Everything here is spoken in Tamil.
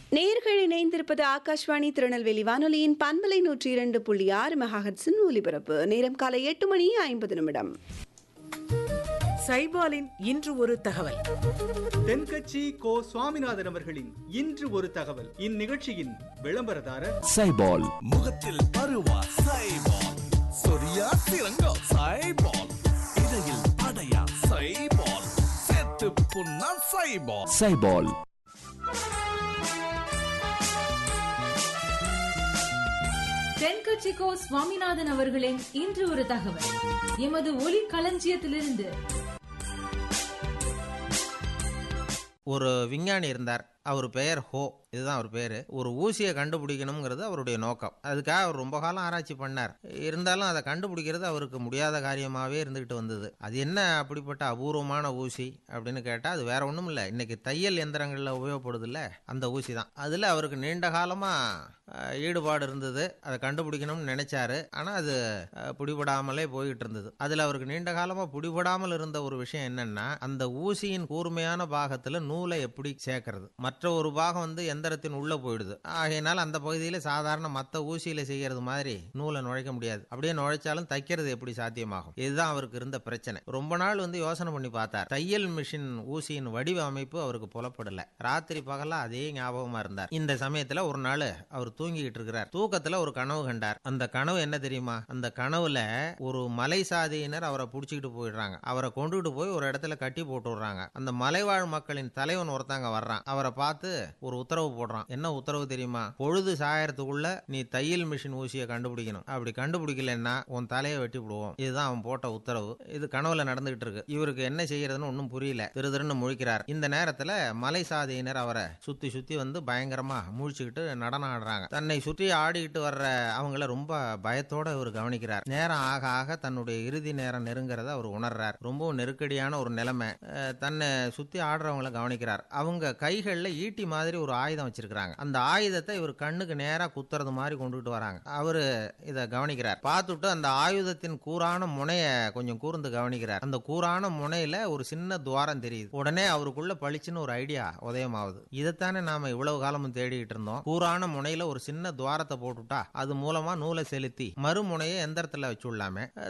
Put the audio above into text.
நேர்கள் இணைந்திருப்பது ஆகாஷ்வாணி திருநெல்வேலி வானொலியின் பண்பலை நூற்றி இரண்டு புள்ளி ஆறு மெகாஹட்ஸின் ஒலிபரப்பு நேரம் காலை எட்டு மணி ஐம்பது நிமிடம் சைபாலின் இன்று ஒரு தகவல் தென்கட்சி கோ சுவாமிநாதன் அவர்களின் இன்று ஒரு தகவல் இந்நிகழ்ச்சியின் விளம்பரதாரர் சைபால் முகத்தில் பருவா சைபால் சொரியா சிறங்கோ சைபால் இடையில் அடையா சைபால் செத்து புண்ணா சைபால் சைபால் தென்கட்சிக்கோ சுவாமிநாதன் அவர்களின் இன்று ஒரு தகவல் எமது ஒலி களஞ்சியத்திலிருந்து ஒரு விஞ்ஞானி இருந்தார் அவர் பெயர் ஹோ இதுதான் அவர் பேர் ஒரு ஊசியை கண்டுபிடிக்கணுங்கிறது அவருடைய நோக்கம் அதுக்காக அவர் ரொம்ப காலம் ஆராய்ச்சி பண்ணார் இருந்தாலும் அதை கண்டுபிடிக்கிறது அவருக்கு முடியாத காரியமாகவே இருந்துகிட்டு வந்தது அது என்ன அப்படிப்பட்ட அபூர்வமான ஊசி அப்படின்னு கேட்டால் அது வேற ஒன்றும் இல்லை இன்னைக்கு தையல் எந்திரங்களில் உபயோகப்படுது இல்லை அந்த ஊசி தான் அதில் அவருக்கு நீண்ட காலமாக ஈடுபாடு இருந்தது அதை கண்டுபிடிக்கணும்னு நினைச்சாரு ஆனால் அது அஹ், பிடிபடாமலே போயிட்டு இருந்தது அதில் அவருக்கு நீண்ட காலமாக பிடிபடாமல் இருந்த ஒரு விஷயம் என்னன்னா அந்த ஊசியின் கூர்மையான பாகத்தில் நூலை எப்படி சேர்க்கறது மற்ற ஒரு பாகம் வந்து எந்திரத்தின் உள்ள போயிடுது ஆகையினால அந்த பகுதியில் சாதாரண மற்ற ஊசியில செய்யறது மாதிரி நூலை நுழைக்க முடியாது அப்படியே நுழைச்சாலும் தைக்கிறது எப்படி சாத்தியமாகும் இதுதான் அவருக்கு இருந்த பிரச்சனை ரொம்ப நாள் வந்து யோசனை பண்ணி பார்த்தார் தையல் மிஷின் ஊசியின் வடிவ அமைப்பு அவருக்கு புலப்படல ராத்திரி பகலா அதே ஞாபகமா இருந்தார் இந்த சமயத்துல ஒரு நாள் அவர் தூங்கிக்கிட்டு இருக்கிறார் தூக்கத்துல ஒரு கனவு கண்டார் அந்த கனவு என்ன தெரியுமா அந்த கனவுல ஒரு மலை சாதியினர் அவரை புடிச்சுக்கிட்டு போயிடுறாங்க அவரை கொண்டுகிட்டு போய் ஒரு இடத்துல கட்டி போட்டு விடுறாங்க அந்த மலைவாழ் மக்களின் தலைவன் ஒருத்தங்க வர்றான் அவரை பார்த்து ஒரு உத்தரவு போடுறான் என்ன உத்தரவு தெரியுமா பொழுது சாயறதுக்குள்ள நீ தையல் மிஷின் ஊசியை கண்டுபிடிக்கணும் அப்படி கண்டுபிடிக்கலன்னா உன் தலையை வெட்டி விடுவோம் இதுதான் அவன் போட்ட உத்தரவு இது கனவுல நடந்துகிட்டு இருக்கு இவருக்கு என்ன செய்யறதுன்னு ஒன்றும் புரியல திரு திருன்னு முழிக்கிறார் இந்த நேரத்துல மலை சாதியினர் அவரை சுத்தி சுத்தி வந்து பயங்கரமா முழிச்சுக்கிட்டு நடனம் ஆடுறாங்க தன்னை சுற்றி ஆடிக்கிட்டு வர்ற அவங்கள ரொம்ப பயத்தோட இவர் கவனிக்கிறார் நேரம் ஆக ஆக தன்னுடைய இறுதி நேரம் நெருங்கிறத அவர் உணர்றார் ரொம்பவும் நெருக்கடியான ஒரு நிலைமை அஹ், தன்னை சுத்தி ஆடுறவங்கள கவனிக்கிறார் அவங்க கைகளில் ஈட்டி மாதிரி ஒரு ஆயுதம் வச்சிருக்கிறாங்க அந்த ஆயுதத்தை இவர் கண்ணுக்கு நேரா குத்துறது மாதிரி கொண்டுகிட்டு வராங்க அவரு இதை கவனிக்கிறார் பார்த்துட்டு அந்த ஆயுதத்தின் கூரான முனைய கொஞ்சம் கூர்ந்து கவனிக்கிறார் அந்த கூரான முனையில ஒரு சின்ன துவாரம் தெரியுது உடனே அவருக்குள்ள பளிச்சுன்னு ஒரு ஐடியா உதயமாகுது இதைத்தானே நாம இவ்வளவு காலமும் தேடிட்டு இருந்தோம் கூரான முனையில ஒரு சின்ன துவாரத்தை போட்டுட்டா அது மூலமா நூலை செலுத்தி மறுமுனையை எந்திரத்துல வச்சுடலாமே அஹ்,